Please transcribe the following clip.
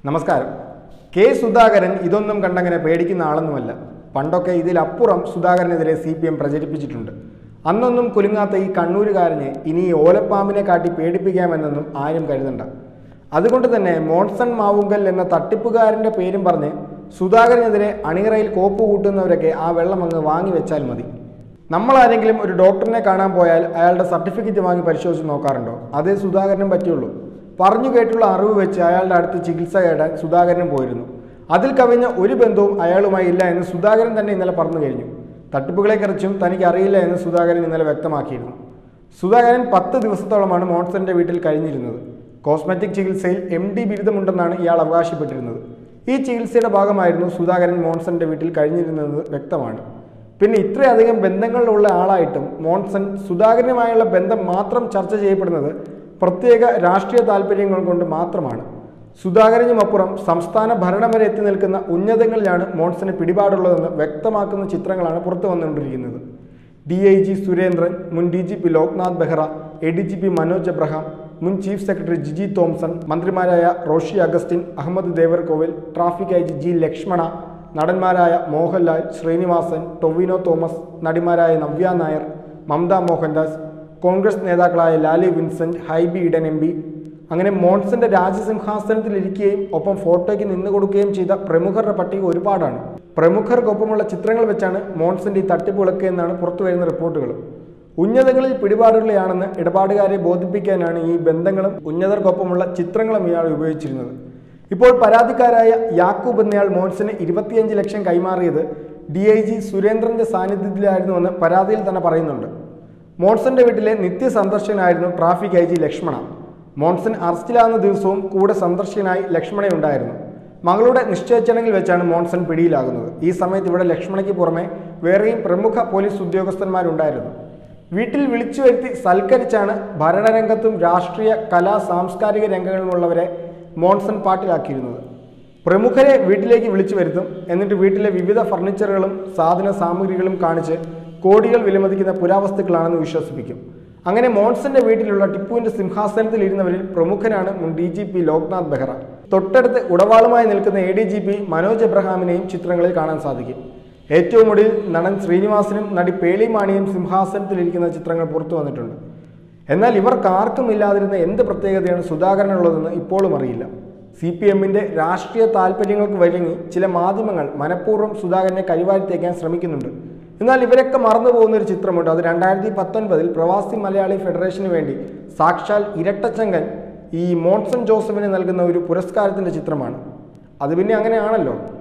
നമസ്കാരം കെ സുധാകരൻ ഇതൊന്നും കണ്ടങ്ങനെ പേടിക്കുന്ന ആളൊന്നുമല്ല പണ്ടൊക്കെ ഇതിലപ്പുറം സുധാകരനെതിരെ സി പി എം പ്രചരിപ്പിച്ചിട്ടുണ്ട് അന്നൊന്നും കുലുങ്ങാത്ത ഈ കണ്ണൂരുകാരനെ ഇനി ഈ ഓലപ്പാമ്പിനെ കാട്ടി പേടിപ്പിക്കാമെന്നൊന്നും ആരും കരുതണ്ട അതുകൊണ്ട് തന്നെ മോൺസൺ മാവുങ്കൽ എന്ന തട്ടിപ്പുകാരൻ്റെ പേരും പറഞ്ഞ് സുധാകരനെതിരെ അണിയറയിൽ കോപ്പ് കൂട്ടുന്നവരൊക്കെ ആ വെള്ളം അങ്ങ് വാങ്ങി വെച്ചാൽ മതി നമ്മളാരെങ്കിലും ഒരു ഡോക്ടറിനെ കാണാൻ പോയാൽ അയാളുടെ സർട്ടിഫിക്കറ്റ് വാങ്ങി പരിശോധിച്ച് നോക്കാറുണ്ടോ അതേ സുധാകരനും പറ്റുള്ളൂ പറഞ്ഞു കേട്ടുള്ള അറിവ് വെച്ച് അയാളുടെ അടുത്ത് ചികിത്സ തേടാൻ സുധാകരനും പോയിരുന്നു അതിൽ കവിഞ്ഞ ഒരു ബന്ധവും അയാളുമായി ഇല്ല എന്ന് സുധാകരൻ തന്നെ ഇന്നലെ പറഞ്ഞു കഴിഞ്ഞു തട്ടിപ്പുകളെക്കുറിച്ചും തനിക്ക് അറിയില്ല എന്ന് സുധാകരൻ ഇന്നലെ വ്യക്തമാക്കിയിരുന്നു സുധാകരൻ പത്ത് ദിവസത്തോളമാണ് മോൺസന്റെ വീട്ടിൽ കഴിഞ്ഞിരുന്നത് കോസ്മെറ്റിക് ചികിത്സയിൽ എം ഡി ബിരുദമുണ്ടെന്നാണ് ഇയാൾ അവകാശപ്പെട്ടിരുന്നത് ഈ ചികിത്സയുടെ ഭാഗമായിരുന്നു സുധാകരൻ മോൺസന്റെ വീട്ടിൽ കഴിഞ്ഞിരുന്നത് വ്യക്തമാണ് പിന്നെ ഇത്രയധികം ബന്ധങ്ങളിലുള്ള ആളായിട്ടും മോൺസൺ സുധാകരനുമായുള്ള ബന്ധം മാത്രം ചർച്ച ചെയ്യപ്പെടുന്നത് പ്രത്യേക രാഷ്ട്രീയ താല്പര്യങ്ങൾ കൊണ്ട് മാത്രമാണ് സുധാകരനുമപ്പുറം സംസ്ഥാന ഭരണം വരെ എത്തി നിൽക്കുന്ന ഉന്നതങ്ങളിലാണ് മോൺസന് പിടിപാടുള്ളതെന്ന് വ്യക്തമാക്കുന്ന ചിത്രങ്ങളാണ് പുറത്തു വന്നുകൊണ്ടിരിക്കുന്നത് ഡി ഐ ജി സുരേന്ദ്രൻ മുൻ D G P Loknath Behera A D G P Manoj Abraham മുൻ ചീഫ് സെക്രട്ടറി ജിജി തോംസൺ മന്ത്രിമാരായ Roshy Augustine Ahammed Devarkovil traffic I G G Lakshmana നടന്മാരായ മോഹൻലാൽ ശ്രീനിവാസൻ ടൊവിനോ തോമസ് നടിമാരായ നവ്യ നായർ മമത മോഹൻദാസ് കോൺഗ്രസ് നേതാക്കളായ ലാലി വിൻസെന്റ് ഹൈബി ഇഡൻ എം പി അങ്ങനെ മോൺസന്റെ രാജസിംഹാസനത്തിലിരിക്കുകയും ഒപ്പം ഫോട്ടോയ്ക്ക് നിന്ന് കൊടുക്കുകയും ചെയ്ത പ്രമുഖരുടെ പട്ടിക ഒരുപാടാണ് പ്രമുഖർക്കൊപ്പമുള്ള ചിത്രങ്ങൾ വെച്ചാണ് മോൺസന്റെ ഈ തട്ടിപ്പുളക്ക് എന്നാണ് പുറത്തു വരുന്ന റിപ്പോർട്ടുകൾ ഉന്നതങ്ങളിൽ പിടിപാടുകളെയാണെന്ന് ഇടപാടുകാരെ ബോധിപ്പിക്കാനാണ് ഈ ബന്ധങ്ങളും ഉന്നതർക്കൊപ്പമുള്ള ചിത്രങ്ങളും ഇയാൾ ഉപയോഗിച്ചിരുന്നത് ഇപ്പോൾ പരാതിക്കാരായ യാക്കൂബ് എന്നയാൾ മോൻസിന് ഇരുപത്തിയഞ്ച് ലക്ഷം കൈമാറിയത് ഡി ഐ ജി സുരേന്ദ്രന്റെ സാന്നിധ്യത്തിലായിരുന്നുവെന്ന് പരാതിയിൽ തന്നെ പറയുന്നുണ്ട് മോൺസന്റെ വീട്ടിലെ നിത്യ സന്ദർശകനായിരുന്നു traffic I G Lakshmana Monson അറസ്റ്റിലാകുന്ന ദിവസവും കൂടെ സന്ദർശകനായി ലക്ഷ്മണയുണ്ടായിരുന്നു മകളുടെ നിശ്ചയച്ചടങ്ങിൽ വെച്ചാണ് മോൺസൺ പിടിയിലാകുന്നത് ഈ സമയത്ത് ഇവിടെ ലക്ഷ്മണയ്ക്ക് പുറമെ വേറെയും പ്രമുഖ പോലീസ് ഉദ്യോഗസ്ഥന്മാരുണ്ടായിരുന്നു വീട്ടിൽ വിളിച്ചു വരുത്തി സൽക്കരിച്ചാണ് ഭരണരംഗത്തും രാഷ്ട്രീയ കലാ സാംസ്കാരിക രംഗങ്ങളിലുള്ളവരെ മോൺസൺ പാട്ടിലാക്കിയിരുന്നത് പ്രമുഖരെ വീട്ടിലേക്ക് വിളിച്ചു വരുത്തും എന്നിട്ട് വീട്ടിലെ വിവിധ ഫർണിച്ചറുകളും സാധന സാമഗ്രികളും കാണിച്ച് കോടികൾ വിലമതിക്കുന്ന പുരാവസ്തുക്കളാണെന്ന് വിശ്വസിപ്പിക്കും അങ്ങനെ മോൺസന്റെ വീട്ടിലുള്ള ടിപ്പുവിന്റെ സിംഹാസനത്തിൽ ഇരുന്നവരിൽ പ്രമുഖനാണ് മുൻ D G P Loknath Behera തൊട്ടടുത്ത് ഉടവാളുമായി നിൽക്കുന്ന A D G P Manoj എബ്രഹാമിനെയും ചിത്രങ്ങളിൽ കാണാൻ സാധിക്കും ഏറ്റവും ഒടുവിൽ നടൻ ശ്രീനിവാസനും നടി പേളി മാണിയും സിംഹാസനത്തിലിരിക്കുന്ന ചിത്രങ്ങൾ പുറത്തു വന്നിട്ടുണ്ട് എന്നാൽ ഇവർക്കാർക്കും ഇല്ലാതിരുന്ന എന്ത് പ്രത്യേകതയാണ് സുധാകരനുള്ളതെന്ന് ഇപ്പോഴും അറിയില്ല സി പി എമ്മിൻ്റെ രാഷ്ട്രീയ താല്പര്യങ്ങൾക്ക് വഴങ്ങി ചില മാധ്യമങ്ങൾ മനഃപൂർവ്വം സുധാകരനെ കരിവാരിത്തേക്കാൻ ശ്രമിക്കുന്നുണ്ട് എന്നാൽ ഇവരൊക്കെ മറന്നു പോകുന്ന ഒരു ചിത്രമുണ്ട് അത് രണ്ടായിരത്തി പത്തൊൻപതിൽ പ്രവാസി മലയാളി ഫെഡറേഷന് വേണ്ടി സാക്ഷാൽ ഇരട്ടച്ചങ്കൻ ഈ മോൺസൺ ജോസഫിന് നൽകുന്ന ഒരു പുരസ്കാരത്തിൻ്റെ ചിത്രമാണ് അത് പിന്നെ അങ്ങനെയാണല്ലോ